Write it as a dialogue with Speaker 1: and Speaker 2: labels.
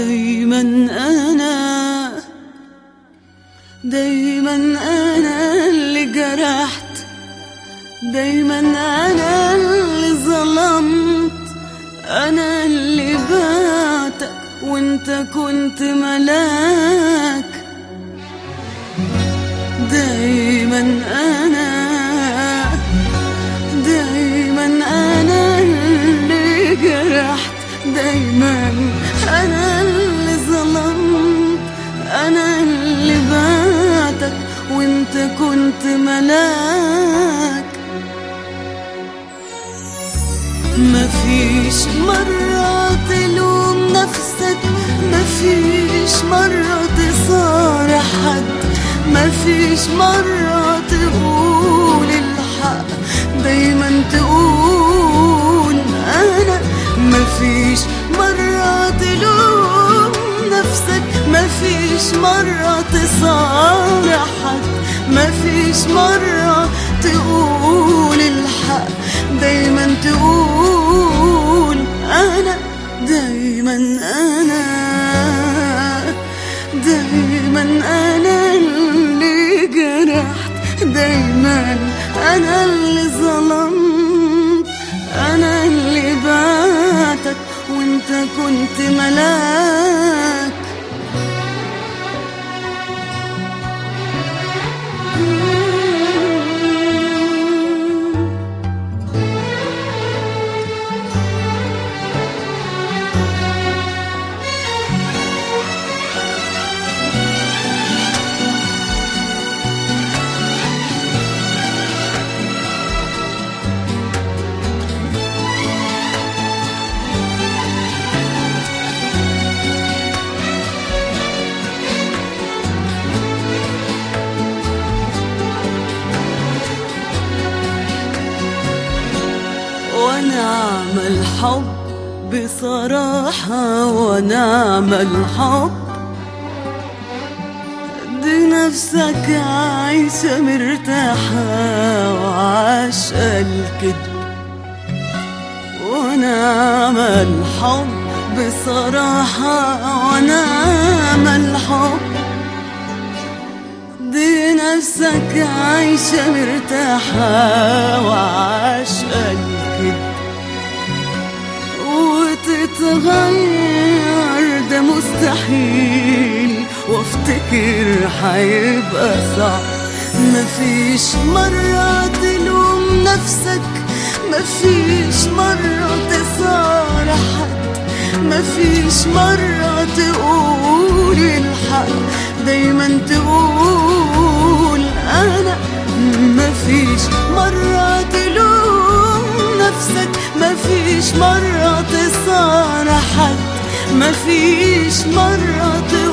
Speaker 1: دايما أنا دايما أنا اللي جرحت دايما أنا اللي ظلمت أنا اللي بعتك وانت كنت ملاك دايما أنا دايما أنا اللي جرحت دايما أنا اللي ظلمت أنا اللي بعتك وانت كنت ملاك مفيش مرة تلوم نفسك مفيش مرة تصارح حد مفيش مرة تقول الحق دايما تقول أنا مفيش مرة تلوم نفسك مفيش مرة تصارح حد مفيش مرة تقول الحق دايما تقول أنا دايما أنا دايما أنا اللي جرحت دايما أنا اللي ظلمت أنا اللي بعتك وانت كنت ملاك ونعم الحب بصراحة ونعم الحب دي نفسك عايشة مرتاحة وعاش الكذب ونعم الحب بصراحة ونعم الحب دي نفسك عايشة مرتاحة وعاش الكذب وتتغير ده مستحيل وافتكر حيبقى صعب مفيش مرة تلوم نفسك مفيش مرة تصارح حد مفيش مرة تقول الحق دايما تقول أنا مفيش مرة تلوم نفسك مفيش مرة تصارح حد مفيش مرة تقول